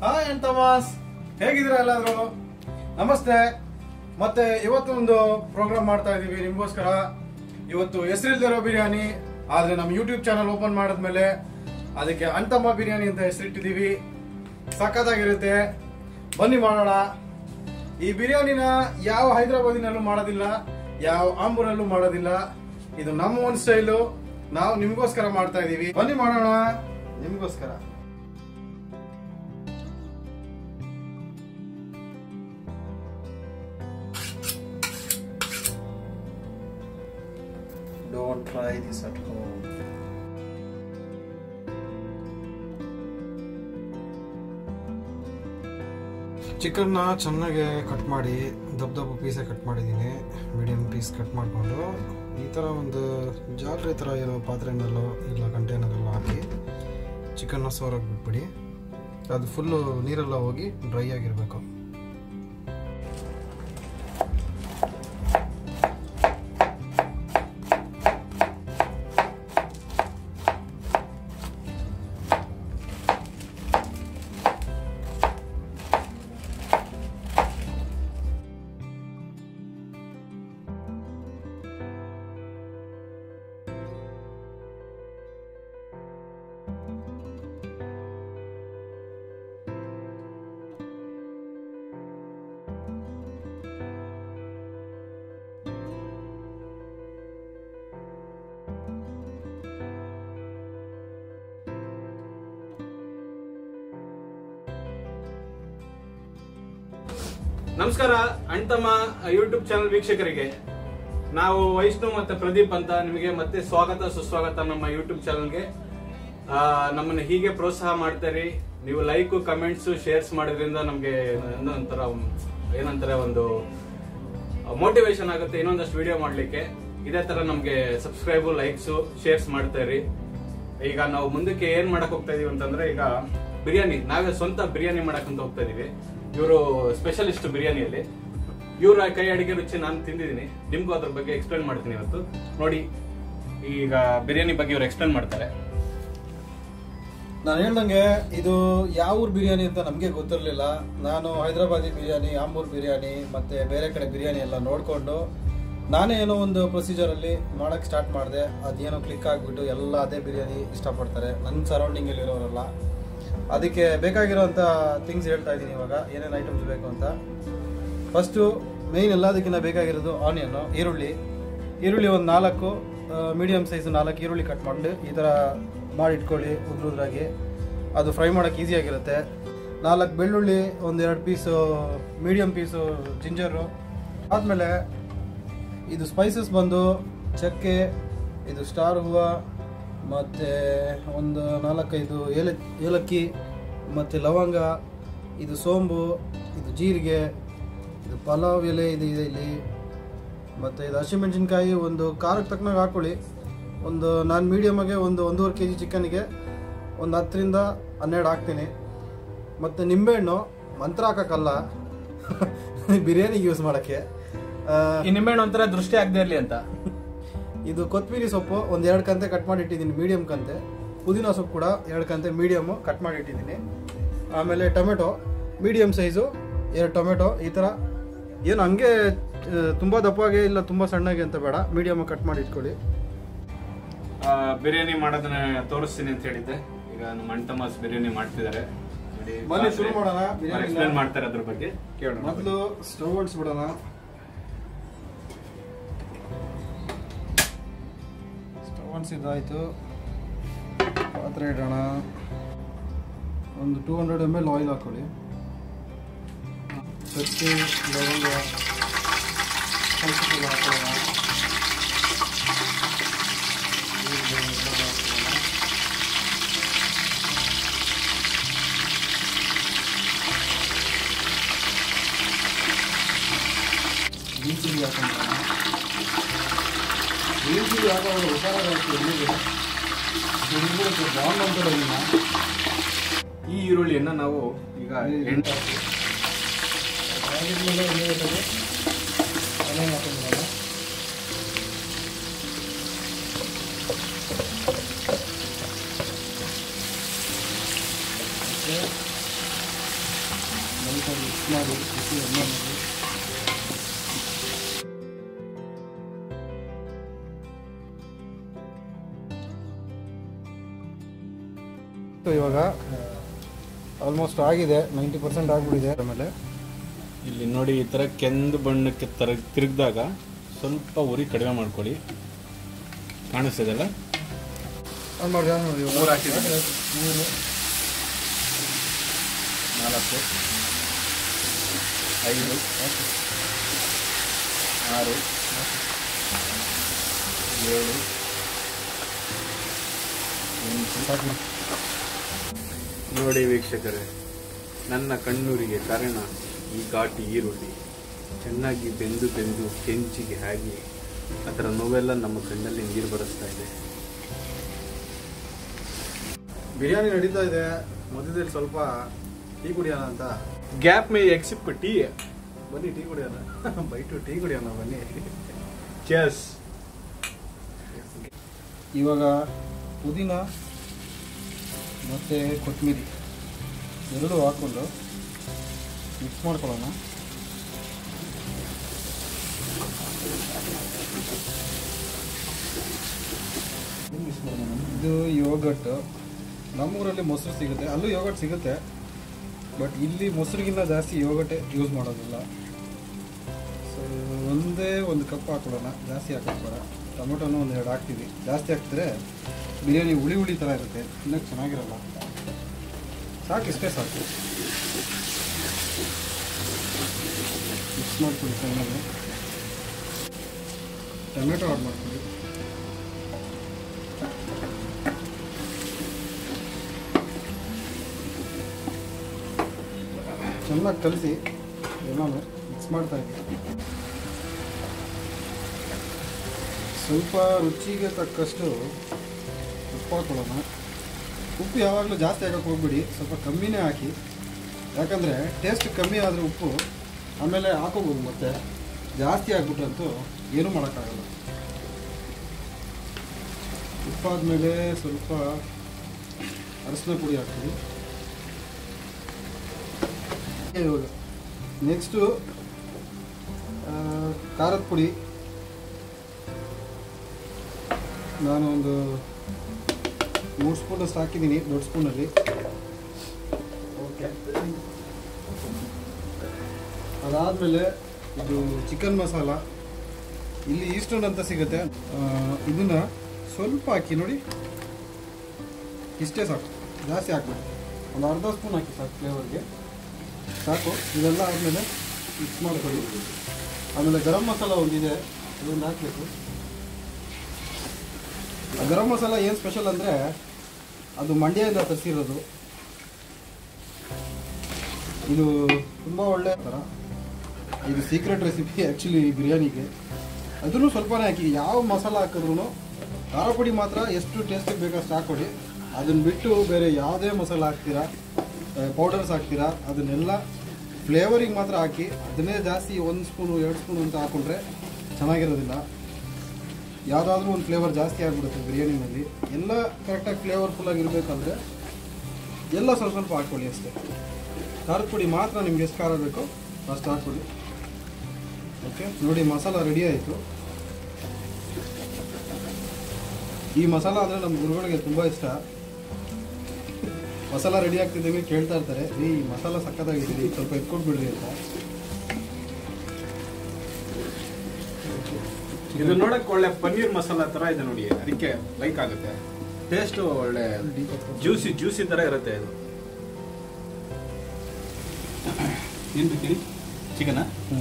Hi ಅಂತಮಾಸ್ ಹೇಗಿದ್ದೀರಾ ಎಲ್ಲಾದ್ರು ನಮಸ್ತೆ ಮತ್ತೆ ಇವತ್ತು ಒಂದು ಪ್ರೋಗ್ರಾಮ್ ಮಾಡ್ತಾ ಇದೀವಿ ನಿಮಗೋಸ್ಕರ ಇವತ್ತು ಹೆಸರಿಲ್ದಿರೋ ಬಿರಿಯಾನಿ ಆದ್ರೆ ನಮ್ಮ ಯೂಟ್ಯೂಬ್ ಚಾನಲ್ ಓಪನ್ ಮಾಡಿದ್ಮೇಲೆ ಅದಕ್ಕೆ ಅಂತಮ್ಮ ಬಿರಿಯಾನಿ ಅಂತ ಹೆಸರಿಟ್ಟಿದೀವಿ ಸಖತ್ತಾಗಿರುತ್ತೆ ಬನ್ನಿ ಮಾಡೋಣ ಈ ಬಿರಿಯಾನಿನ ಯಾವ ಹೈದರಾಬಾದಿನಲ್ಲೂ ಮಾಡೋದಿಲ್ಲ ಯಾವ ಆಂಬೂರಲ್ಲೂ ಮಾಡೋದಿಲ್ಲ ಇದು ನಮ್ಮ ಒಂದು ಸ್ಟೈಲು ನಾವು ನಿಮಗೋಸ್ಕರ ಮಾಡ್ತಾ ಇದೀವಿ ಬನ್ನಿ ಮಾಡೋಣ ನಿಮಗೋಸ್ಕರ Don't try this at home. ಚಿಕನ್ನ ಚೆನ್ನಾಗಿ ಕಟ್ ಮಾಡಿ ದಪ್ಪ ದಪ್ಪ ಪೀಸೇ ಕಟ್ ಮಾಡಿದ್ದೀನಿ ಮೀಡಿಯಮ್ ಪೀಸ್ ಕಟ್ ಮಾಡಿಕೊಂಡು ಈ ಥರ ಒಂದು ಜಾಲರಿ ಥರ ಇರೋ ಪಾತ್ರೆನಲ್ಲೋ ಇಲ್ಲ ಕಂಟೈನರಲ್ಲೋ ಹಾಕಿ ಚಿಕನ್ನ ಸೋರಕ್ಕೆ ಬಿಟ್ಬಿಡಿ ಅದು ಫುಲ್ಲು ನೀರೆಲ್ಲ ಹೋಗಿ ಡ್ರೈ ಆಗಿರಬೇಕು ನಮಸ್ಕಾರ ಅಣ್ತಮ್ಮ ಯೂಟ್ಯೂಬ್ ಚಾನಲ್ ವೀಕ್ಷಕರಿಗೆ ನಾವು ವೈಷ್ಣವ್ ಮತ್ತೆ ಪ್ರದೀಪ್ ಅಂತ ನಿಮಗೆ ಮತ್ತೆ ಸ್ವಾಗತ ಸುಸ್ವಾಗತ ನಮ್ಮ ಯೂಟ್ಯೂಬ್ ಚಾನಲ್ಗೆ ಆ, ನಮ್ಮನ್ನ ಹೀಗೆ ಪ್ರೋತ್ಸಾಹ ಮಾಡ್ತೀರಿ ನೀವು ಲೈಕ್ ಕಮೆಂಟ್ಸ್ ಶೇರ್ಸ್ ಮಾಡೋದ್ರಿಂದ ನಮಗೆ ಏನೋ ಒಂಥರ ಏನಂತಾರೆ ಒಂದು ಮೋಟಿವೇಶನ್ ಆಗುತ್ತೆ ಇನ್ನೊಂದಷ್ಟು ವಿಡಿಯೋ ಮಾಡ್ಲಿಕ್ಕೆ ಇದೇ ತರ ನಮ್ಗೆ ಸಬ್ಸ್ಕ್ರೈಬ್ ಲೈಕ್ಸ್ ಶೇರ್ಸ್ ಮಾಡ್ತಾ ಇರಿ ಈಗ ನಾವು ಮುಂದಕ್ಕೆ ಏನ್ ಮಾಡಕ್ ಹೋಗ್ತಾ ಇದೀವಿ ಅಂತಂದ್ರೆ ಈಗ ಬಿರಿಯಾನಿ ನಾವೇ ಸ್ವಂತ ಬಿರಿಯಾನಿ ಮಾಡಕ್ ಅಂತ ಹೋಗ್ತಾ ಇದೀವಿ ಇವರು ಸ್ಪೆಷಲಿಸ್ಟ್ ಬಿರಿಯಾನಿಯಲ್ಲಿ ಇವರ ಕೈ ಅಡಿಗೆ ರುಚಿ ನಾನು ತಿಂದಿದ್ದೀನಿ ನಿಮ್ಗೂ ಅದ್ರ ಬಗ್ಗೆ ಎಕ್ಸ್ಪ್ಲೇನ್ ಮಾಡ್ತೀನಿ ಇವತ್ತು ನೋಡಿ ಈಗ ಬಿರಿಯಾನಿ ಬಗ್ಗೆ ಇವ್ರು ಎಕ್ಸ್ಪ್ಲೇನ್ ಮಾಡ್ತಾರೆ ನಾನು ಹೇಳ್ದಂಗೆ ಇದು ಯಾವ ಊರ್ ಬಿರಿಯಾನಿ ಅಂತ ನಮಗೆ ಗೊತ್ತಿರಲಿಲ್ಲ ನಾನು ಹೈದರಾಬಾದಿ ಬಿರಿಯಾನಿ ಆಂಬೂರ್ ಬಿರಿಯಾನಿ ಮತ್ತೆ ಬೇರೆ ಕಡೆ ಬಿರಿಯಾನಿ ಎಲ್ಲ ನೋಡಿಕೊಂಡು ನಾನೇ ಏನೋ ಒಂದು ಪ್ರೊಸೀಜರಲ್ಲಿ ಮಾಡೋಕ್ಕೆ ಸ್ಟಾರ್ಟ್ ಮಾಡಿದೆ ಅದೇನೋ ಕ್ಲಿಕ್ ಆಗಿಬಿಟ್ಟು ಎಲ್ಲ ಅದೇ ಬಿರಿಯಾನಿ ಇಷ್ಟಪಡ್ತಾರೆ ನನ್ನ ಸರೌಂಡಿಂಗಲ್ಲಿ ಇರೋರೆಲ್ಲ ಅದಕ್ಕೆ ಬೇಕಾಗಿರೋಂಥ ಥಿಂಗ್ಸ್ ಹೇಳ್ತಾ ಇದ್ದೀನಿ ಇವಾಗ ಏನೇನು ಐಟಮ್ಸ್ ಬೇಕು ಅಂತ ಫಸ್ಟು ಮೇಯ್ನ್ ಎಲ್ಲದಕ್ಕಿಂತ ಬೇಕಾಗಿರೋದು ಆನಿಯನ್ನು ಈರುಳ್ಳಿ ಈರುಳ್ಳಿ ಒಂದು ನಾಲ್ಕು ಮೀಡಿಯಮ್ ಸೈಜ್ ನಾಲ್ಕು ಈರುಳ್ಳಿ ಕಟ್ ಮಾಡಿ ಈ ಥರ ಮಾಡಿ ಇಟ್ಕೊಳ್ಳಿ ಉದ್ರ ಉದ್ರಾಗಿ ಅದು ಫ್ರೈ ಮಾಡೋಕ್ಕೆ ಈಸಿಯಾಗಿರುತ್ತೆ ನಾಲ್ಕು ಬೆಳ್ಳುಳ್ಳಿ ಒಂದೆರಡು ಪೀಸು ಮೀಡಿಯಮ್ ಪೀಸು ಜಿಂಜರು ಆದಮೇಲೆ ಇದು ಸ್ಪೈಸಸ್ ಬಂದು ಚಕ್ಕೆ ಇದು ಸ್ಟಾರ್ ಹೂವು ಮತ್ತು ಒಂದು ನಾಲ್ಕೈದು ಏಲ ಏಲಕ್ಕಿ ಮತ್ತು ಲವಂಗ ಇದು ಸೋಂಬು ಇದು ಜೀರಿಗೆ ಇದು ಪಲಾವ್ ಎಲೆ ಇದೆ ಇದೆ ಇಲ್ಲಿ ಮತ್ತು ಇದು ಹಸಿಮೆಣಸಿನ್ಕಾಯಿ ಒಂದು ಖಾರಕ್ಕೆ ತಕ್ಕನಾಗ ಹಾಕೊಳ್ಳಿ ಒಂದು ನಾನು ಮೀಡಿಯಮಾಗೆ ಒಂದು ಒಂದೂವರೆ ಕೆ ಜಿ ಚಿಕನ್ಗೆ ಒಂದು ಹತ್ತರಿಂದ ಹನ್ನೆರಡು ಹಾಕ್ತೀನಿ ಮತ್ತು ನಿಂಬೆಹಣ್ಣು ಮಂತ್ರ ಹಾಕೋಕ್ಕಲ್ಲ ಬಿರಿಯಾನಿಗೆ ಯೂಸ್ ಮಾಡೋಕ್ಕೆ ಈ ನಿಂಬೆಹಣ್ಣು ಒಂಥರ ದೃಷ್ಟಿ ಆಗದೆ ಇರ್ಲಿ ಅಂತ ಇದು ಕೊತ್ತಂಬರಿ ಸೊಪ್ಪು ಒಂದು ಎರಡು ಕಂತೆ ಕಟ್ ಮಾಡಿ ಇಟ್ಟಿದ್ದೀನಿ ಮೀಡಿಯಮ್ ಕಂತೆ ಪುದೀನ ಸೊಪ್ಪು ಕೂಡ ಎರಡು ಕಂತೆ ಮೀಡಿಯಮ್ಮು ಕಟ್ ಮಾಡಿ ಇಟ್ಟಿದ್ದೀನಿ ಆಮೇಲೆ ಟೊಮೆಟೊ ಮೀಡಿಯಮ್ ಸೈಜು ಎರಡು ಟೊಮೆಟೊ ಈ ಥರ ಏನು ಹಂಗೆ ತುಂಬ ದಪ್ಪಗೆ ಇಲ್ಲ ತುಂಬ ಸಣ್ಣಗೆ ಅಂತ ಬೇಡ ಮೀಡಿಯಮ್ ಕಟ್ ಮಾಡಿ ಇಟ್ಕೊಳ್ಳಿ ಆ, ಬಿರಿಯಾನಿ ಮಾಡೋದನ್ನ ತೋರಿಸ್ತೀನಿ ಅಂತ ಹೇಳಿದ್ದೆ ಈಗ ನಮ್ಮ ಅಣ್ತಮಾಸ್ ಬಿರಿಯಾನಿ ಮಾಡ್ತಿದ್ದಾರೆ ಬನ್ನಿ ಶುರು ಮಾಡೋಣ ಬಿರಿಯಾನಿನ. ಎಕ್ಸ್ಪ್ಲೇನ್ ಮಾಡ್ತಾರೆ ಅದ್ರ ಬಗ್ಗೆ ಕೇಳೋಣ ಮೊದಲು ಸ್ಟವ್ ಹೊಡ್ಸ್ಬಿಡೋಣ ಸ್ಟವ್ ಹೊಡ್ಸಿದ್ದಾಯ್ತು ಪಾತ್ರೆ ಇಡೋಣ ಒಂದು two hundred M L oil ಹಾಕೊಳ್ಳಿ ಚಕ್ಕೆ ಲವಂಗ ಸ್ವಲ್ಪ ಸ್ವಲ್ಪ ಹಾಕೊಳ್ಳೋಣ ಜೀರಿಗೆ ಎಲ್ಲ ಹಾಕೊಳ್ಳೋಣ. ಗ್ರೀನ್ ಚಿಲ್ಲಿ ಹಾಕೊಂಡ್ಬಿಡೋಣ ಗ್ರೀನ್ ಚಿಲ್ಲಿ ಹಾಕೋವಾಗ ಹುಷಾರಾಗಿ ಹಾಕಿ ಎಲ್ಲಿಗೆ ಸುರಿದ್ಬಿಡುತ್ತೆ ಬಾಂಬ್ ಅಂತ ಇನ್ನ ಈ ಈರುಳ್ಳಿಯನ್ನ ನಾವು ಈಗ ಎಂಟು ಆಗಿದ್ಮೇಲೆ ಎಣ್ಣೆ ಹಾಕೋದು ಎಣ್ಣೆ ಹಾಕೊಂಡ್ಬಿಡೋಣ ಮತ್ತೆ ಸ್ವಲ್ಪ ಮಿಕ್ಸ್ ಮಾಡಿ ಬಿಸಿ ಎಣ್ಣೆ ಮಾಡಿ ಸೊ ಇವಾಗ ಆಲ್ಮೋಸ್ಟ್ ಆಗಿದೆ ನೈಂಟಿ ಪರ್ಸೆಂಟ್ ಆಗಿಬಿಟ್ಟಿದೆ ಆಮೇಲೆ ಇಲ್ಲಿ ನೋಡಿ ಈ ಥರ ಕೆಂದು ಬಣ್ಣಕ್ಕೆ ತರ ತಿರುಗಿದಾಗ ಸ್ವಲ್ಪ ಉರಿ ಕಡಿಮೆ ಮಾಡ್ಕೊಳ್ಳಿ ಕಾಣಿಸ್ತಿದೆಲ್ಲ ಆನ್ ಮಾಡಿ ಆನ್ ಮಾಡಿ ಮೂರು ಹಾಕಿದ್ದೀನಿ. ಮೂರು ನಾಲ್ಕು ಐದು ಆರು ಏಳು ಎಂಟು ಸಾಕು ನೋಡಿ ವೀಕ್ಷಕರೇ ನನ್ನ ಕಣ್ಣೂರಿಗೆ ಕಾರಣ ಈ ಘಾಟಿ ಈರುಳ್ಳಿ ಚೆನ್ನಾಗಿ ಬೆಂದು ಬೆಂದು ಕೆಂಚಿಗೆ ಆಗಿ ಅದರ ನೋವೆಲ್ಲ ನಮ್ಮ ಕಣ್ಣಲ್ಲಿ ನೀರು ಬರಿಸ್ತಾ ಇದೆ ಬಿರಿಯಾನಿ ನಡೀತಾ ಇದೆ ಮಧ್ಯದಲ್ಲಿ ಸ್ವಲ್ಪ ಟೀ ಕುಡಿಯೋಣ ಅಂತ ಗ್ಯಾಪ್ ಮೇ ಎಕ್ಸಿಪ್ ಟೀ ಬನ್ನಿ ಟೀ ಕುಡಿಯೋಣ ಬೈಟು ಟೀ ಕುಡಿಯೋಣ ಬನ್ನಿ ಚೆಸ್ ಇವಾಗ ಪುದೀನ ಮತ್ತು ಕೊತ್ತಂಬರಿ ಎರಡು ಹಾಕ್ಕೊಂಡು ಮಿಕ್ಸ್ ಮಾಡ್ಕೊಳ್ಳೋಣ ಇದು ಯೋಗಟ್ ನಮ್ಮೂರಲ್ಲಿ ಮೊಸರು ಸಿಗುತ್ತೆ ಅಲ್ಲೂ ಯೋಗಟ್ ಸಿಗುತ್ತೆ ಬಟ್ ಇಲ್ಲಿ ಮೊಸರಿಗಿಂತ ಜಾಸ್ತಿ ಯೋಗಟೇ ಯೂಸ್ ಮಾಡೋದಿಲ್ಲ ಸೊ ಒಂದೇ ಒಂದು ಕಪ್ ಹಾಕೊಳ್ಳೋಣ ಜಾಸ್ತಿ ಹಾಕೋದು ಬೇಡ ಟೊಮೊಟೊನೂ ಒಂದು ಎರಡು ಹಾಕ್ತೀವಿ ಜಾಸ್ತಿ ಹಾಕಿದ್ರೆ ಬಿರಿಯಾನಿ ಹುಳಿ ಹುಳಿ ಥರ ಇರುತ್ತೆ ತಿನ್ನಕ್ಕೆ ಚೆನ್ನಾಗಿರಲ್ಲ ಸಾಕು ಇಷ್ಟೇ ಸಾಕು ಮಿಕ್ಸ್ ಮಾಡ್ಕೊಳ್ಳಿ ಚೆನ್ನಾಗಿ ಟೊಮೆಟೊ ಆಡ್ ಮಾಡ್ಕೊಳ್ಳಿ ಚೆನ್ನಾಗಿ ಕಲಸಿ ಎಲ್ಲನೂ ಮಿಕ್ಸ್ ಮಾಡ್ತಾ ಇದ್ದೀವಿ ಸ್ವಲ್ಪ ರುಚಿಗೆ ತಕ್ಕಷ್ಟು ಉಪ್ಪು ಹಾಕೊಳ್ಳೋಣ ಉಪ್ಪು ಯಾವಾಗಲೂ ಜಾಸ್ತಿ ಹಾಕಕ್ಕೆ ಹೋಗ್ಬಿಡಿ ಸ್ವಲ್ಪ ಕಮ್ಮಿನೇ ಹಾಕಿ ಯಾಕಂದರೆ ಟೇಸ್ಟ್ ಕಮ್ಮಿ ಆದರೆ ಉಪ್ಪು ಆಮೇಲೆ ಹಾಕೋಬೋದು ಮತ್ತೆ ಜಾಸ್ತಿ ಆಗ್ಬಿಟ್ರಂತೂ ಏನೂ ಮಾಡೋಕ್ಕಾಗಲ್ಲ ಉಪ್ಪಾದ್ಮೇಲೆ ಸ್ವಲ್ಪ ಅರಸಿನ ಪುಡಿ ಹಾಕ್ತೀವಿ ಇವಾಗ ನೆಕ್ಸ್ಟು ಖಾರದ ಪುಡಿ ನಾನು ಒಂದು ಮೂರು ಸ್ಪೂನಷ್ಟು ಹಾಕಿದ್ದೀನಿ ದೊಡ್ಡ ಸ್ಪೂನಲ್ಲಿ ಓಕೆ ಅದಾದಮೇಲೆ ಇದು ಚಿಕನ್ ಮಸಾಲ ಇಲ್ಲಿ ಈಸ್ಟರ್ನ್ ಅಂತ ಸಿಗುತ್ತೆ ಆ, ಇದನ್ನ ಸ್ವಲ್ಪ ಹಾಕಿ ನೋಡಿ ಇಷ್ಟೇ ಸಾಕು ಜಾಸ್ತಿ ಹಾಕ್ಬೇಡಿ ಒಂದು ಅರ್ಧ ಸ್ಪೂನ್ ಹಾಕಿ ಸಾಕು ಫ್ಲೇವರ್ಗೆ ಸಾಕು ಇದೆಲ್ಲ ಆದಮೇಲೆ ಮಿಕ್ಸ್ ಮಾಡ್ಕೊಳ್ಳಿ ಆಮೇಲೆ ಗರಂ ಮಸಾಲ ಒಂದಿದೆ ಇದೊಂದು ಹಾಕಬೇಕು ಆ ಗರಂ ಮಸಾಲ ಏನು ಸ್ಪೆಷಲ್ ಅಂದರೆ ಅದು ಮಂಡ್ಯದಿಂದ ತರಿಸಿರೋದು ಇದು ತುಂಬ ಒಳ್ಳೆ ಥರ ಇದು ಸೀಕ್ರೆಟ್ ರೆಸಿಪಿ ಆ್ಯಕ್ಚುಲಿ ಬಿರಿಯಾನಿಗೆ ಅದನ್ನು ಸ್ವಲ್ಪನೇ ಹಾಕಿ ಯಾವ ಮಸಾಲ ಹಾಕಿದ್ರು ಖಾರ ಪುಡಿ ಮಾತ್ರ ಎಷ್ಟು ಟೇಸ್ಟಿಗೆ ಬೇಕಷ್ಟು ಹಾಕ್ಕೊಡಿ ಅದನ್ನು ಬಿಟ್ಟು ಬೇರೆ ಯಾವುದೇ ಮಸಾಲ ಹಾಕ್ತೀರಾ ಪೌಡರ್ಸ್ ಹಾಕ್ತೀರಾ ಅದನ್ನೆಲ್ಲ ಫ್ಲೇವರಿಗೆ ಮಾತ್ರ ಹಾಕಿ ಅದನ್ನೇ ಜಾಸ್ತಿ ಒಂದು ಸ್ಪೂನು ಎರಡು ಸ್ಪೂನು ಅಂತ ಹಾಕೊಂಡ್ರೆ ಚೆನ್ನಾಗಿರೋದಿಲ್ಲ ಯಾವುದಾದ್ರೂ ಒಂದು ಫ್ಲೇವರ್ ಜಾಸ್ತಿ ಆಗಿಬಿಡುತ್ತೆ ಬಿರಿಯಾನಿನಲ್ಲಿ ಎಲ್ಲ ಕರೆಕ್ಟಾಗಿ ಫ್ಲೇವರ್ಫುಲ್ಲಾಗಿ ಇರಬೇಕಂದ್ರೆ ಎಲ್ಲ ಸ್ವಲ್ಪ ಸ್ವಲ್ಪ ಹಾಕ್ಕೊಳ್ಳಿ ಅಷ್ಟೇ ಖಾರದ ಪುಡಿ ಮಾತ್ರ ನಿಮ್ಗೆ ಎಷ್ಟು ಖಾರ ಬೇಕೋ ಅಷ್ಟು ಹಾಕ್ಕೊಳ್ಳಿ ಓಕೆ ನೋಡಿ ಮಸಾಲ ರೆಡಿ ಆಯಿತು ಈ ಮಸಾಲ ಅಂದರೆ ನಮ್ಮ ಗುರುಗಳಿಗೆ ತುಂಬ ಇಷ್ಟ ಮಸಾಲ ರೆಡಿ ಆಗ್ತಿದ್ದಂಗೆ ಕೇಳ್ತಾ ಇರ್ತಾರೆ ರೀ ಈ ಮಸಾಲ ಸಕ್ಕತ್ತಾಗಿದೆ ಸ್ವಲ್ಪ ಎತ್ಕೊಟ್ಬಿಡ್ರಿ ಅಂತ ಇದು ನೋಡಕ್ ಒಳ್ಳೆ ಪನ್ನೀರ್ ಮಸಾಲ ತರ ಇದೆ ನೋಡಿ ಅದಕ್ಕೆ ಲೈಕ್ ಆಗುತ್ತೆ ಟೇಸ್ಟ್ ಒಳ್ಳೆ ಜ್ಯೂಸಿ ಜ್ಯೂಸಿ ತರ ಇರುತ್ತೆ ಇದು ಏನ್ ಬಿಡ್ತೀರಿ ಚಿಕನ ಹ್ಞೂ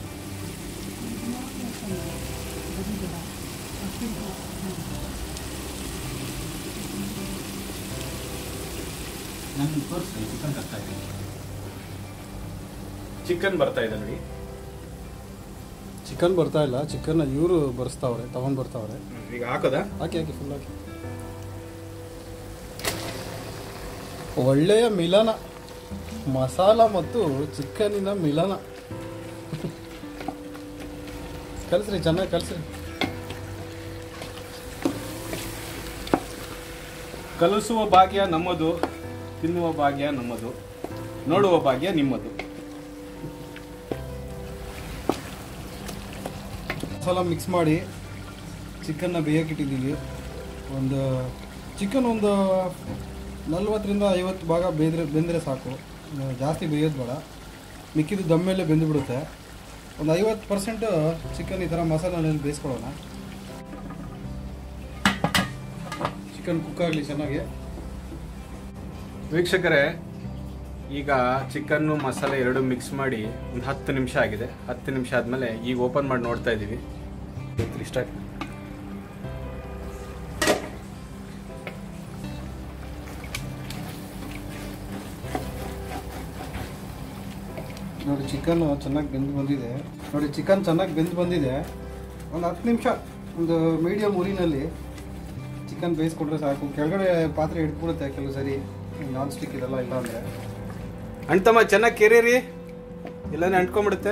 ನಾನು ತೋರಿಸಿ ಚಿಕನ್ ಕಷ್ಟ ಇದೆ ಚಿಕನ್ ಬರ್ತಾ ಇದೆ ನೋಡಿ ಚಿಕನ್ ಬರ್ತಾ ಇಲ್ಲ ಚಿಕನ್ ಇವರು ಬರ್ಸ್ತಾವ್ರೆ ತಗೊಂಡ್ ಬರ್ತಾವ್ರೆ ಈಗ ಹಾಕೋದಾ ಹಾಕಿ ಹಾಕಿ ಫುಲ್ ಹಾಕಿ ಒಳ್ಳೆಯ ಮಿಲನ ಮಸಾಲ ಮತ್ತು ಚಿಕನಿನ ಮಿಲನ ಕಲಿಸ್ರಿ ಚೆನ್ನಾಗಿ ಕಲಿಸ್ರಿ ಕಲಿಸುವ ಭಾಗ್ಯ ನಮ್ಮದು ತಿನ್ನುವ ಭಾಗ್ಯ ನಮ್ಮದು ನೋಡುವ ಭಾಗ್ಯ ನಿಮ್ಮದು ಮಸಾಲ ಮಿಕ್ಸ್ ಮಾಡಿ ಚಿಕನ್ನ ಬೇಯಕ್ಕಿಟ್ಟಿದ್ದೀವಿ ಒಂದು ಚಿಕನ್ ಒಂದು ನಲ್ವತ್ತರಿಂದ ಐವತ್ತು ಭಾಗ ಬೇಯ್ದ್ರೆ ಬೆಂದರೆ ಸಾಕು ಆ, ಜಾಸ್ತಿ ಬೇಯೋದು ಬೇಡ ಮಿಕ್ಕಿದ್ದು ದಮ್ ಮೇಲೆ ಬೆಂದು ಬಿಡುತ್ತೆ ಒಂದು ಐವತ್ತು ಪರ್ಸೆಂಟ್ ಚಿಕನ್ ಈ ಥರ ಮಸಾಲೆನಲ್ಲಿ ಬೇಯಿಸ್ಕೊಳ್ಳೋಣ ಚಿಕನ್ ಕುಕ್ ಆಗಲಿ ಚೆನ್ನಾಗಿ ವೀಕ್ಷಕರೇ ಈಗ ಚಿಕನ್ನು ಮಸಾಲೆ ಎರಡು ಮಿಕ್ಸ್ ಮಾಡಿ ಒಂದು ಹತ್ತು ನಿಮಿಷ ಆಗಿದೆ ಹತ್ತು ನಿಮಿಷ ಆದಮೇಲೆ ಈಗ ಓಪನ್ ಮಾಡಿ ನೋಡ್ತಾ ಇದ್ದೀವಿ ಸ್ಟಾರ್ಟ್ ನೋಡಿ ಚಿಕನ್ ಚೆನ್ನಾಗಿ ಬೆಂದು ಬಂದಿದೆ ನೋಡಿ ಚಿಕನ್ ಚೆನ್ನಾಗಿ ಬೆಂದು ಬಂದಿದೆ ಒಂದು ಹತ್ತು ನಿಮಿಷ ಒಂದು ಮೀಡಿಯಮ್ ಉರಿನಲ್ಲಿ ಚಿಕನ್ ಬೇಯಿಸ್ಕೊಂಡ್ರೆ ಸಾಕು ಕೆಳಗಡೆ ಪಾತ್ರೆ ಹಿಡ್ಬಿಡುತ್ತೆ ಕೆಲವು ಸರಿ ನಾನ್ ಸ್ಟಿಕ್ ಇದೆಲ್ಲ ಇಲ್ಲ ಅಂದರೆ ಅಣ್ತಮ್ಮ ಚೆನ್ನಾಗಿ ಕೆರೀರಿ ಇಲ್ಲಾಂದ್ರೆ ಅಂಟ್ಕೊಂಡ್ಬಿಡುತ್ತೆ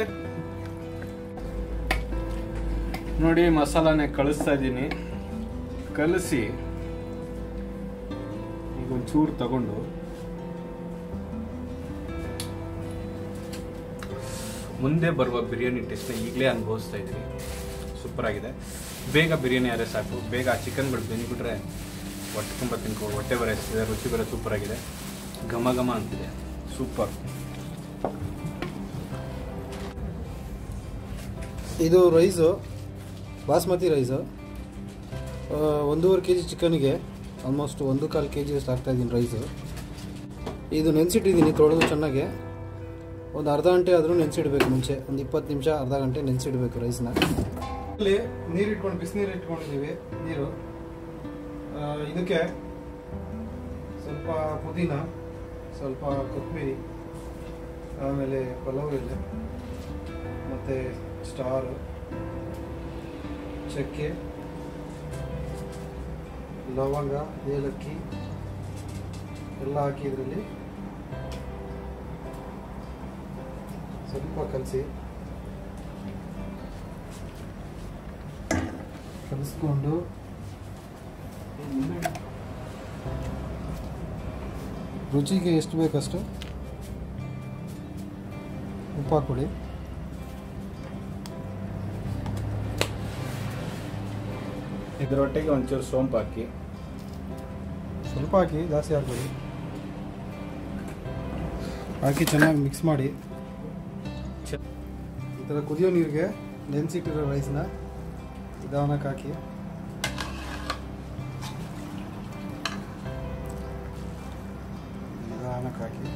ನೋಡಿ ಮಸಾಲಾನೆ ಕಳಿಸ್ತಾ ಇದ್ದೀನಿ ಕಲಸಿ ಈಗ ಒಂಚೂರು ತಗೊಂಡು ಮುಂದೆ ಬರುವ ಬಿರಿಯಾನಿ ಟೇಸ್ಟ್ನ ಈಗಲೇ ಅನುಭವಿಸ್ತಾ ಇದ್ದೀನಿ ಸೂಪರ್ ಆಗಿದೆ ಬೇಗ ಬಿರಿಯಾನಿ ಆದರೆ ಸಾಕು ಬೇಗ ಆ ಚಿಕನ್ಗಳು ಬೆಂದ್ಬಿಟ್ರೆ ಹೊಟ್ಟೆ ತುಂಬ ತಿನ್ಕೋ ಹೊಟ್ಟೆ ಬೇರೆ ಹಸಿದೆ ರುಚಿ ಬೇರೆ ಸೂಪರ್ ಆಗಿದೆ ಘಮ ಘಮ ಅಂತಿದೆ ಸೂಪರ್ ಇದು ರೈಸು ಬಾಸ್ಮತಿ ರೈಸು ಆ, ಒಂದೂವರೆ ಕೆ ಜಿ ಚಿಕನ್ಗೆ ಆಲ್ಮೋಸ್ಟ್ ಒಂದು ಕಾಲು ಕೆ ಜಿಯಷ್ಟು ಹಾಕ್ತಾಯಿದ್ದೀನಿ ರೈಸು ಇದು ನೆನೆಸಿಟ್ಟಿದ್ದೀನಿ ತೊಳೆದು ಚೆನ್ನಾಗಿ ಒಂದು ಅರ್ಧ ಗಂಟೆ ಆದರೂ ನೆನೆಸಿಡ್ಬೇಕು ಮುಂಚೆ ಒಂದು ಇಪ್ಪತ್ತು ನಿಮಿಷ ಅರ್ಧ ಗಂಟೆ ನೆನೆಸಿಡ್ಬೇಕು ರೈಸ್ನ ಇಲ್ಲಿ ನೀರು ಇಟ್ಕೊಂಡು ಬಿಸಿನೀರು ಇಟ್ಕೊಂಡಿದ್ದೀವಿ ನೀರು ಆ, ಇದಕ್ಕೆ ಸ್ವಲ್ಪ ಪುದೀನ ಸ್ವಲ್ಪ ಕೊತ್ತಂಬರಿ ಆಮೇಲೆ ಪಲಾವ್ ಎಲೆ ಮತ್ತು ಸ್ಟಾರು ಚಕ್ಕೆ ಲವಂಗ ಏಲಕ್ಕಿ ಎಲ್ಲ ಹಾಕಿ ಇದರಲ್ಲಿ ಸ್ವಲ್ಪ ಕಲಸಿ ಕಲಿಸ್ಕೊಂಡು ರುಚಿಗೆ ಎಷ್ಟು ಬೇಕಷ್ಟು ಉಪ್ಪು ಹಾಕ್ಕೊಡಿ ಇದರೊಟ್ಟಿಗೆ ಒಂಚೂರು ಸೋಂಪು ಹಾಕಿ ಸ್ವಲ್ಪ ಹಾಕಿ ಜಾಸ್ತಿ ಹಾಕ್ಬೇಡಿ ಹಾಕಿ ಚೆನ್ನಾಗಿ ಮಿಕ್ಸ್ ಮಾಡಿ ಈ ಥರ ಕುದಿಯೋ ನೀರಿಗೆ ನೆನೆಸಿಟ್ಟಿರೋ ರೈಸ್ನ ನಿಧಾನಕ್ಕೆ ಹಾಕಿ ನಿಧಾನಕ್ಕೆ ಹಾಕಿ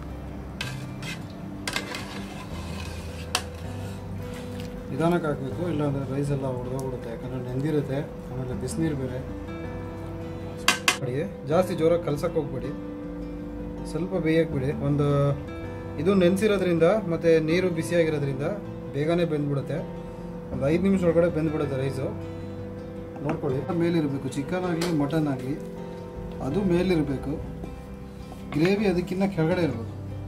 ನಿಧಾನಕ್ಕೆ ಹಾಕಬೇಕು ಇಲ್ಲಾಂದರೆ ರೈಸ್ ಎಲ್ಲ ಹೊಡೆದೋಗ್ಬಿಡುತ್ತೆ ಯಾಕಂದರೆ ನೆಂದಿರುತ್ತೆ ಆಮೇಲೆ ಬಿಸಿನೀರು ಬೇರೆ ಮಾಡಿ ಜಾಸ್ತಿ ಜೋರಾಗಿ ಕಲ್ಸಕ್ಕೆ ಹೋಗ್ಬೇಡಿ ಸ್ವಲ್ಪ ಬೇಯಕ್ಕೆ ಬಿಡಿ ಒಂದು ಇದು ನೆನೆಸಿರೋದ್ರಿಂದ ಮತ್ತು ನೀರು ಬಿಸಿಯಾಗಿರೋದ್ರಿಂದ ಬೇಗನೆ ಬೆಂದ್ಬಿಡುತ್ತೆ ಒಂದು ಐದು ನಿಮಿಷ ಒಳಗಡೆ ಬೆಂದ್ಬಿಡುತ್ತೆ ರೈಸು ನೋಡ್ಕೊಳ್ಳಿ ಮೇಲಿರಬೇಕು ಚಿಕನ್ ಆಗಲಿ ಮಟನ್ ಆಗಲಿ ಅದು ಮೇಲಿರಬೇಕು ಗ್ರೇವಿ ಅದಕ್ಕಿಂತ ಕೆಳಗಡೆ ಇರಬೇಕು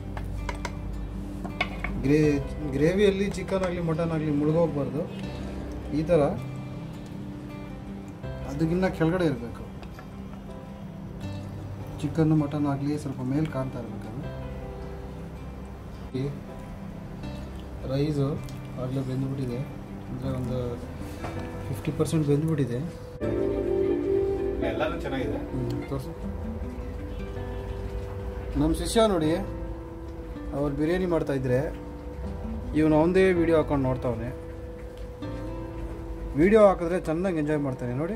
ಗ್ರೇ ಗ್ರೇವಿಯಲ್ಲಿ ಚಿಕನ್ ಆಗಲಿ ಮಟನ್ ಆಗಲಿ ಮುಳುಗೋಗ್ಬಾರ್ದು ಈ ಥರ ಅದಕ್ಕಿಂತ ಕೆಳಗಡೆ ಇರಬೇಕು ಚಿಕನ್ನು ಮಟನ್ ಆಗಲಿ ಸ್ವಲ್ಪ ಮೇಲೆ ಕಾಣ್ತಾ ಇರಬೇಕು ಅದು ಈ ರೈಸು ಆಗಲೇ ಬೆಂದ್ಬಿಟ್ಟಿದೆ ಅಂದರೆ ಒಂದು ಫಿಫ್ಟಿ ಪರ್ಸೆಂಟ್ ಬೆಂದ್ಬಿಟ್ಟಿದೆ ಎಲ್ಲರೂ ಚೆನ್ನಾಗಿದೆ ತೋರಿಸು ನಮ್ಮ ಶಿಷ್ಯ ನೋಡಿ ಅವ್ರು ಬಿರಿಯಾನಿ ಮಾಡ್ತಾ ಇದ್ರೆ ಇವನು ಅವನದೇ ವಿಡಿಯೋ ಹಾಕೊಂಡು ನೋಡ್ತಾವನೆ ವಿಡಿಯೋ ಹಾಕಿದ್ರೆ ಚೆನ್ನಾಗಿ ಎಂಜಾಯ್ ಮಾಡ್ತಾನೆ ನೋಡಿ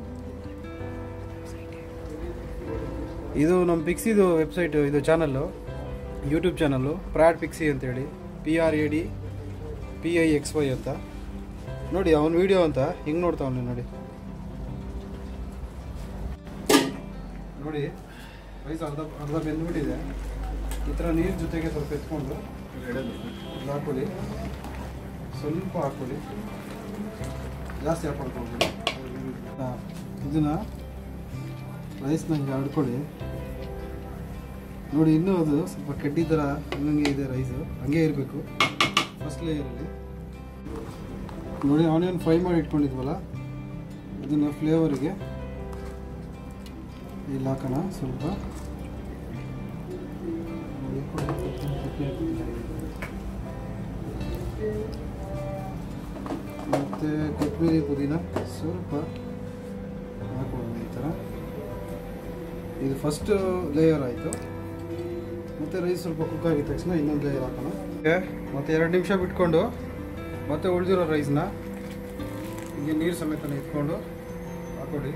ಇದು ನಮ್ಮ ಪಿಕ್ಸಿದು ವೆಬ್ಸೈಟು ಇದು channel YouTube channel Prad Pixy ಅಂತೇಳಿ P R A D P I X Y ಅಂತ ನೋಡಿ ಅವನ ವಿಡಿಯೋ ಅಂತ ಹಿಂಗೆ ನೋಡ್ತಾವನೆ ನೋಡಿ ನೋಡಿ ರೈಸ್ ಅರ್ಧ ಅರ್ಧ ಬೆಂದ್ಬಿಟ್ಟಿದೆ ಈ ಥರ ನೀರು ಜೊತೆಗೆ ಸ್ವಲ್ಪ ಎತ್ಕೊಂಡು ಇದ್ನ ಹಾಕೊಳ್ಳಿ ಸ್ವಲ್ಪ ಹಾಕೊಳ್ಳಿ ಜಾಸ್ತಿ ಹಾಕೊಳ್ಕೊಂಡು ಹಾಂ ಇದನ್ನ ರೈಸ್ನ ಹಿಂಗೆ ಹಡ್ಕೊಳ್ಳಿ ನೋಡಿ ಇನ್ನೂ ಅದು ಸ್ವಲ್ಪ ಕಡ್ಡಿ ಥರ ಹಂಗಂಗೆ ಇದೆ ರೈಸು ಹಂಗೆ ಇರಬೇಕು ಫಸ್ಟ್ ಲೇಯರಲ್ಲಿ ನೋಡಿ ಆನಿಯನ್ ಫ್ರೈ ಮಾಡಿ ಇಟ್ಕೊಂಡಿದ್ವಲ್ಲ ಇದನ್ನು ಫ್ಲೇವರಿಗೆ ಇಲ್ಲಿ ಹಾಕೋಣ ಸ್ವಲ್ಪ ಮತ್ತು ಮತ್ತು ಕೊತ್ತಂಬರಿ ಪುದೀನ ಸ್ವಲ್ಪ ಹಾಕ್ಬೋದು ಈ ಥರ ಇದು ಫಸ್ಟ್ ಲೇಯರ್ ಆಯಿತು ಮತ್ತು ರೈಸ್ ಸ್ವಲ್ಪ ಕುಕ್ ಆಗಿದ ತಕ್ಷಣ ಇನ್ನೊಂದು ಲೇಯರ್ ಹಾಕೋಣ ಮತ್ತು ಎರಡು ನಿಮಿಷ ಬಿಟ್ಕೊಂಡು ಮತ್ತೆ ಉಳಿದಿರೋ ರೈಸ್ನ ಹೀಗೆ ನೀರು ಸಮೇತ ಇಟ್ಕೊಂಡು ಹಾಕೊಡಿ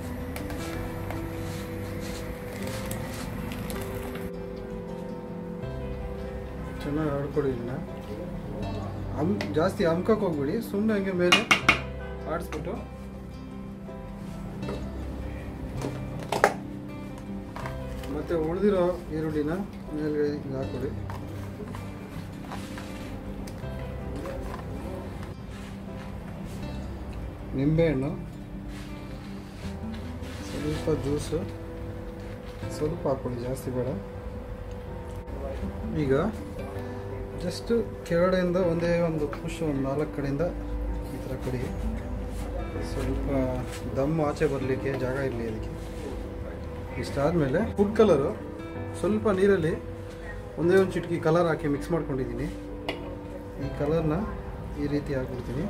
ಚೆನ್ನಾಗಿ ಆಡ್ಕೊಡಿ ಇದನ್ನ ಅಮ್ ಜಾಸ್ತಿ ಅಮ್ಕಕ್ಕೆ ಹೋಗ್ಬಿಡಿ ಸುಮ್ಮನೆ ಹಂಗೆ ಮೇಲೆ ಆಡಿಸ್ಬಿಟ್ಟು ಮತ್ತೆ ಉಳಿದಿರೋ ಈರುಳ್ಳಿನ ಮೇಲೆ ಹಿಂಗೆ ಹಾಕೊಡಿ ನಿಂಬೆಹಣ್ಣು ಸ್ವಲ್ಪ ಜ್ಯೂಸು ಸ್ವಲ್ಪ ಹಾಕ್ಕೊಳ್ಳಿ ಜಾಸ್ತಿ ಬೇಡ ಈಗ ಜಸ್ಟ್ ಕೆಳಗಡೆಯಿಂದ ಒಂದೇ ಒಂದು ಪುಷ್ ಒಂದು ನಾಲ್ಕು ಕಡೆಯಿಂದ ಈ ಥರ ಕೊಡಿ ಸ್ವಲ್ಪ ದಮ್ ಆಚೆ ಬರಲಿಕ್ಕೆ ಜಾಗ ಇರಲಿ ಅದಕ್ಕೆ ಇಷ್ಟಾದಮೇಲೆ ಫುಡ್ ಕಲರು ಸ್ವಲ್ಪ ನೀರಲ್ಲಿ ಒಂದೇ ಒಂದು ಚಿಟಕಿ ಕಲರ್ ಹಾಕಿ ಮಿಕ್ಸ್ ಮಾಡ್ಕೊಂಡಿದ್ದೀನಿ ಈ ಕಲರ್ನ ಈ ರೀತಿ ಹಾಕ್ಬಿಡ್ತೀನಿ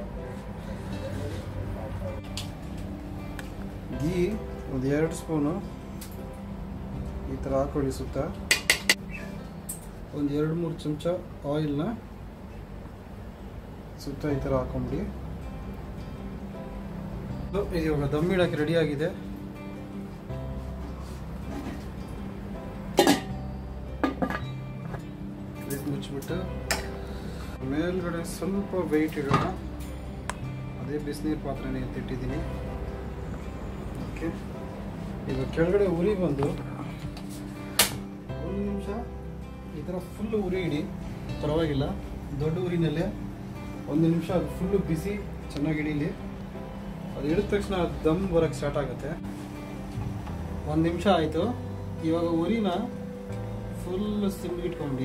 ಗೀ ಒಂದು ಎರಡು ಸ್ಪೂನು ಈ ಥರ ಹಾಕೊಳ್ಳಿ ಸುತ್ತ ಒಂದು ಎರಡು ಮೂರು ಚಮಚ ಆಯಿಲ್ನ ಸುತ್ತ ಈ ಥರ ಹಾಕೊಂಬಿಡಿ ಇದು ಇವಾಗ ದಮ್ ಇಡಕ್ಕೆ ರೆಡಿ ಆಗಿದೆ ಇದು ಮುಚ್ಚಿಬಿಟ್ಟು ಮೇಲ್ಗಡೆ ಸ್ವಲ್ಪ ವೆಯ್ಟ್ ಇಡೋಣ ಅದೇ ಬಿಸಿನೀರು ಪಾತ್ರೆನೇ ಎತ್ತಿಟ್ಟಿದ್ದೀನಿ ಓಕೆ ಈಗ ಕೆಳಗಡೆ ಉರಿ ಬಂದು ಒಂದು ನಿಮಿಷ ಈ ಥರ ಫುಲ್ ಉರಿ ಇಡಿ ಪರವಾಗಿಲ್ಲ ದೊಡ್ಡ ಉರಿನಲ್ಲೇ ಒಂದು ನಿಮಿಷ ಅದು ಫುಲ್ಲು ಬಿಸಿ ಚೆನ್ನಾಗಿ ಹಿಡೀಲಿ ಅದು ಹಿಡಿದ ತಕ್ಷಣ ಅದು ದಮ್ ಬರೋಕ್ಕೆ ಸ್ಟಾರ್ಟ್ ಆಗುತ್ತೆ ಒಂದು ನಿಮಿಷ ಆಯಿತು ಇವಾಗ ಉರಿನ ಫುಲ್ ಸಿಮ್ಗೆ ಇಟ್ಕೊಂಡು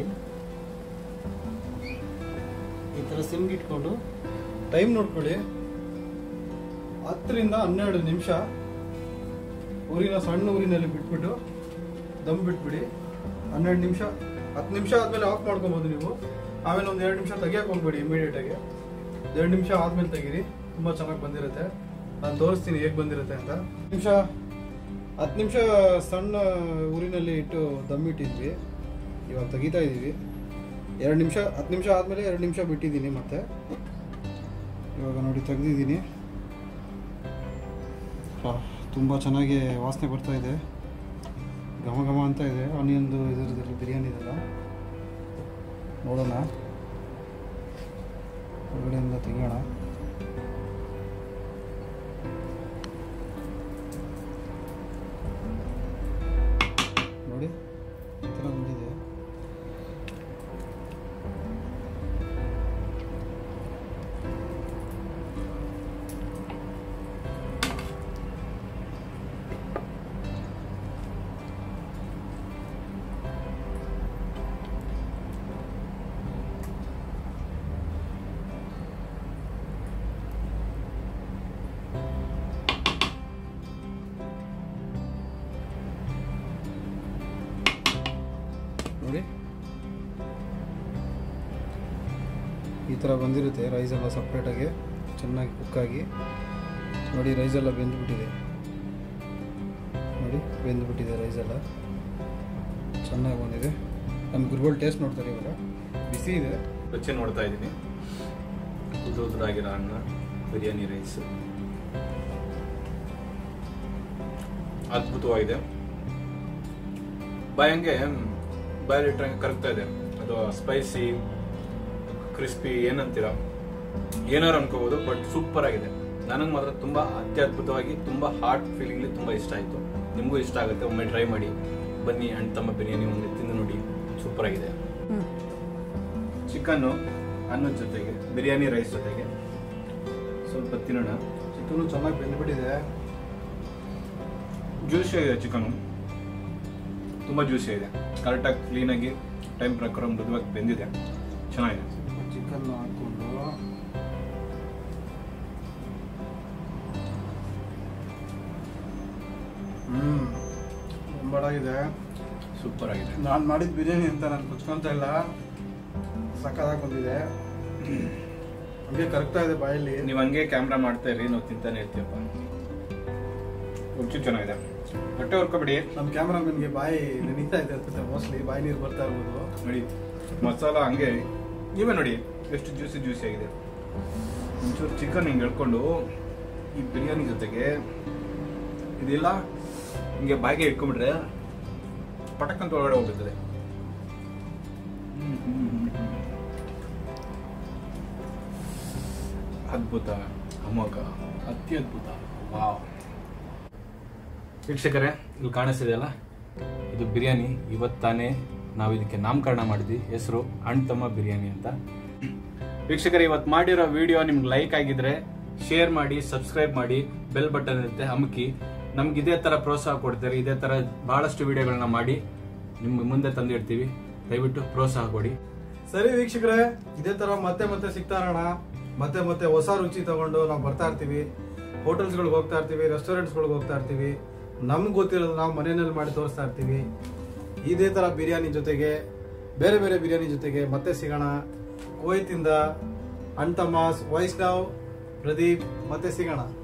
ಈ ಥರ ಸಿಮ್ಗೆ ಇಟ್ಕೊಂಡು ಟೈಮ್ ನೋಡ್ಕೊಳ್ಳಿ ಹತ್ತರಿಂದ ಹನ್ನೆರಡು ನಿಮಿಷ ಉರಿನ ಸಣ್ಣ ಉರಿನಲ್ಲಿ ಬಿಟ್ಬಿಟ್ಟು ದಮ್ ಬಿಟ್ಬಿಡಿ ಹನ್ನೆರಡು ನಿಮಿಷ ಹತ್ತು ನಿಮಿಷ ಆದಮೇಲೆ ಆಫ್ ಮಾಡ್ಕೊಬೋದು ನೀವು ಆಮೇಲೆ ಒಂದು ಎರಡು ನಿಮಿಷ ತೆಗಿಯಕ್ಕೆ ಹೋಗ್ಬೇಡಿ ಇಮಿಡಿಯೇಟಾಗಿ ಎರಡು ನಿಮಿಷ ಆದಮೇಲೆ ತೆಗೀರಿ ತುಂಬ ಚೆನ್ನಾಗಿ ಬಂದಿರುತ್ತೆ ನಾನು ತೋರಿಸ್ತೀನಿ ಹೇಗೆ ಬಂದಿರುತ್ತೆ ಅಂತ ನಿಮಿಷ ಹತ್ತು ನಿಮಿಷ ಸಣ್ಣ ಊರಿನಲ್ಲಿ ಇಟ್ಟು ದಮ್ ಇಟ್ಟಿದ್ವಿ ಇವಾಗ ತೆಗಿತಾ ಇದ್ದೀವಿ ಎರಡು ನಿಮಿಷ ಹತ್ತು ನಿಮಿಷ ಆದಮೇಲೆ ಎರಡು ನಿಮಿಷ ಬಿಟ್ಟಿದ್ದೀನಿ ಮತ್ತೆ ಇವಾಗ ನೋಡಿ ತೆಗ್ದಿದ್ದೀನಿ ತುಂಬ ಚೆನ್ನಾಗಿ ವಾಸನೆ ಬರ್ತಾ ಇದೆ ಘಮ ಘಮ ಅಂತ ಇದೆ ಆನಿಯನ್ದು ಇದ್ರದ್ದು ಬಿರಿಯಾನಿದೆಲ್ಲ ನೋಡೋಣ ಹೊರಗಡೆಯಿಂದ ತೆಗಿಯೋಣ ನೋಡಿ ಈ ಥರ ಬಂದಿದೆ ನೋಡಿ ಈ ಥರ ಬಂದಿರುತ್ತೆ ರೈಸ್ ಎಲ್ಲ ಸಪ್ರೇಟಾಗಿ ಚೆನ್ನಾಗಿ ಕುಕ್ಕಾಗಿ ನೋಡಿ ರೈಸ್ ಎಲ್ಲ ಬೆಂದ್ಬಿಟ್ಟಿದೆ ನೋಡಿ ಬೆಂದ್ಬಿಟ್ಟಿದೆ ರೈಸ್ ಎಲ್ಲ ಚೆನ್ನಾಗಿ ಬಂದಿದೆ ನಮ್ಮ ಗುರುಗಳು ಟೇಸ್ಟ್ ನೋಡ್ತಾರೆ ಇವಾಗ ಬಿಸಿ ಇದೆ ರುಚಿ ನೋಡ್ತಾ ಇದ್ದೀನಿ ಉದುರು ಉದುರಾಗಿರೋ ಅನ್ನ ಬಿರಿಯಾನಿ ರೈಸ್ ಅದ್ಭುತವಾಗಿದೆ ಬಾಯಂಗೆ ಬಾಯಲ್ಲಿಟ್ಟಂಗೆ ಕರಗ್ತಾ ಇದೆ ಅದು ಸ್ಪೈಸಿ ಕ್ರಿಸ್ಪಿ ಏನಂತೀರ ಏನಾರು ಅನ್ಕೋಬಹುದು ಬಟ್ ಸೂಪರ್ ಆಗಿದೆ ನನಗೆ ಮಾತ್ರ ತುಂಬಾ ಅತ್ಯದ್ಭುತವಾಗಿ ತುಂಬಾ ಹಾರ್ಟ್ ಫೀಲಿಂಗ್ಲಿ ತುಂಬಾ ಇಷ್ಟ ಆಯ್ತು ನಿಮಗೂ ಇಷ್ಟ ಆಗುತ್ತೆ ಒಮ್ಮೆ ಟ್ರೈ ಮಾಡಿ ಬನ್ನಿ ಅಣ್ಣ ತಮ್ಮ ಬಿರಿಯಾನಿ ಒಮ್ಮೆ ತಿಂದು ನೋಡಿ ಸೂಪರ್ ಆಗಿದೆ ಚಿಕನ್ನು ಅನ್ನದ ಜೊತೆಗೆ ಬಿರಿಯಾನಿ ರೈಸ್ ಜೊತೆಗೆ ಸ್ವಲ್ಪ ತಿನ್ನೋಣ ಚಿಕನು ಚೆನ್ನಾಗಿ ಬೆಂದ್ಬಿಟ್ಟಿದೆ ಜ್ಯೂಸಿ ಇದೆ ಚಿಕನು ತುಂಬ ಜ್ಯೂಸಿ ಇದೆ ಕರೆಕ್ಟಾಗಿ ಕ್ಲೀನಾಗಿ ಟೈಮ್ ಪ್ರಕಾರ ಮೃದುವಾಗಿ ಬೆಂದಿದೆ ಚೆನ್ನಾಗಿದೆ ಚಿಕನ್ ಹಾಕ್ಕೊಂಡು ಹ್ಞೂ ಒಂಬಡಾಗಿದೆ ಸೂಪರ್ ಆಗಿದೆ ನಾನು ಮಾಡಿದ ಬಿರಿಯಾನಿ ಅಂತ ನಾನು ಕುಚ್ಕೊಂತ ಇಲ್ಲ ಸಕ್ಕದಾಗಿ ಬಂದಿದೆ ಹಂಗೆ ಕರಗ್ತಾ ಇದೆ ಬಾಯಲ್ಲಿ ನೀವು ಹಂಗೆ ಕ್ಯಾಮ್ರಾ ಮಾಡ್ತಾ ಇರಿ ನಾವು ತಿಂತಾನೆ ಇರ್ತೀವಪ್ಪ ರುಚಿ ಚೆನ್ನಾಗಿದೆ ಹೊಟ್ಟೆ ಹೊರ್ಕೊಬಿಡಿ ನಮ್ಮ ಕ್ಯಾಮ್ರಾಮನ್ಗೆ ಬಾಯಿ ನೆನೀತಾ ಇದೆ ಅನ್ಸುತ್ತೆ ಮೋಸ್ಟ್ಲಿ ಬಾಯಿ ನೀರು ಬರ್ತಾ ಇರ್ಬೋದು ನೋಡಿ ಮಸಾಲ ಹಂಗೆ ನೀವೇ ನೋಡಿ ಎಷ್ಟು ಜ್ಯೂಸಿ ಜ್ಯೂಸಿ ಆಗಿದೆ ಒಂಚೂರು ಚಿಕನ್ ಹಿಂಗೆ ಎಳ್ಕೊಂಡು ಈ ಬಿರಿಯಾನಿ ಜೊತೆಗೆ ಇದೆಲ್ಲ ಹಿಂಗೆ ಬಾಯಿಗೆ ಇಟ್ಕೊಂಡ್ಬಿಟ್ರೆ ಪಟಕ್ಕಂತ ಒಳಗಡೆ ಹೋಗುತ್ತದೆ ಹ್ಮ್, ಹ್ಮ್, ಹ್ಮ್, ಹ್ಮ್. ಅದ್ಭುತ ಅಮೋಘ ಅತ್ಯದ್ಭುತ ವಾವ್ ವೀಕ್ಷಕರೇ ಇಲ್ಲಿ ಕಾಣಿಸ್ತಿದೆಯಲ್ಲ ಇದು ಬಿರಿಯಾನಿ ಇವತ್ತು ತಾನೇ ನಾವು ಇದಕ್ಕೆ ನಾಮಕರಣ ಮಾಡಿದ್ವಿ ಹೆಸರು ಅಣ್ತಮ್ಮ ಬಿರಿಯಾನಿ ಅಂತ ವೀಕ್ಷಕರೇ ಇವತ್ತು ಮಾಡಿರೋ ವಿಡಿಯೋ ನಿಮ್ಗೆ ಲೈಕ್ ಆಗಿದ್ರೆ ಶೇರ್ ಮಾಡಿ ಸಬ್ಸ್ಕ್ರೈಬ್ ಮಾಡಿ ಬೆಲ್ ಬಟನ್ ಇರುತ್ತೆ ಅಮುಕಿ ನಮ್ಗೆ ಇದೇ ತರ ಪ್ರೋತ್ಸಾಹ ಕೊಡ್ತಾರೆ ಇದೇ ತರ ಬಹಳಷ್ಟು ವಿಡಿಯೋಗಳನ್ನ ಮಾಡಿ ನಿಮ್ಮ ಮುಂದೆ ತಂದಿಡ್ತೀವಿ ದಯವಿಟ್ಟು ಪ್ರೋತ್ಸಾಹ ಕೊಡಿ ಸರಿ ವೀಕ್ಷಕರೇ ಇದೇ ತರ ಮತ್ತೆ ಮತ್ತೆ ಸಿಗ್ತಾ ಇರೋಣ ಮತ್ತೆ ಮತ್ತೆ ಹೊಸ ರುಚಿ ತಗೊಂಡು ನಾವು ಬರ್ತಾ ಇರ್ತೀವಿ ಹೋಟೆಲ್ಸ್ಗಳಿಗೆ ಹೋಗ್ತಾ ಇರ್ತೀವಿ ರೆಸ್ಟೋರೆಂಟ್ಸ್ಗಳಿಗೆ ಹೋಗ್ತಾ ಇರ್ತೀವಿ ನಮ್ಗೆ ಗೊತ್ತಿರೋದು ನಾವು ಮನೆಯಲ್ಲಿ ಮಾಡಿ ತೋರಿಸ್ತಾ ಇರ್ತೀವಿ ಇದೇ ತರ ಬಿರಿಯಾನಿ ಜೊತೆಗೆ ಬೇರೆ ಬೇರೆ ಬಿರಿಯಾನಿ ಜೊತೆಗೆ ಮತ್ತೆ ಸಿಗೋಣ ಕುವೈತಿಂದ ಅಣ್ತಮಾಸ್ ವೈಷ್ಣವ್ ಪ್ರದೀಪ್ ಮತ್ತೆ ಸಿಗೋಣ